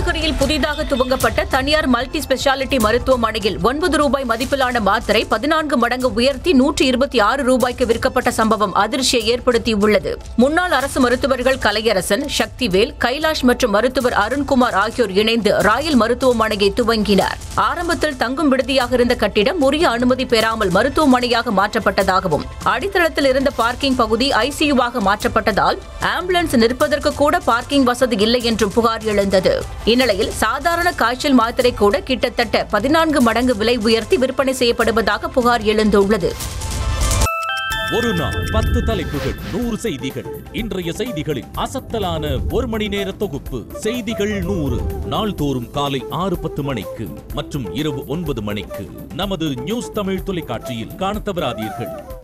நீலகிரியில் புதிதாக துவங்கப்பட்ட தனியார் மல்டி ஸ்பெஷாலிட்டி மருத்துவமனையில் ஒன்பது ரூபாய் மதிப்பிலான மாத்திரை பதினான்கு மடங்கு உயர்த்தி நூற்றி இருபத்தி ஆறு ரூபாய்க்கு விற்கப்பட்ட சம்பவம் அதிர்ச்சியை ஏற்படுத்தியுள்ளது முன்னாள் அரசு மருத்துவர்கள் கலையரசன் சக்திவேல் கைலாஷ் மற்றும் மருத்துவர் அருண்குமார் ஆகியோர் இணைந்து ராயல் மருத்துவமனையை துவங்கினார் ஆரம்பத்தில் தங்கும் விடுதியாக இருந்த கட்டிடம் உரிய அனுமதி பெறாமல் மருத்துவமனையாக மாற்றப்பட்டதாகவும் அடித்தளத்தில் இருந்த பார்க்கிங் பகுதி ஐசியூவாக மாற்றப்பட்டதால் ஆம்புலன்ஸ் நிற்பதற்கு கூட பார்க்கிங் வசதி இல்லை என்றும் புகார் எழுந்தது இந்நிலையில் சாதாரண காய்ச்சல் மாத்திரை கூட கிட்டத்தட்ட பதினான்கு மடங்கு விலை உயர்த்தி விற்பனை செய்யப்படுவதாக புகார் எழுந்துள்ளது ஒரு நாள் பத்து தலைப்புகள் நூறு செய்திகள் இன்றைய செய்திகளின் அசத்தலான ஒரு மணி நேர தொகுப்பு செய்திகள் நூறு நாள்தோறும் காலை ஆறு பத்து மணிக்கு மற்றும் இரவு ஒன்பது மணிக்கு நமது நியூஸ் தமிழ் தொலைக்காட்சியில் காணத் தவறாதீர்கள்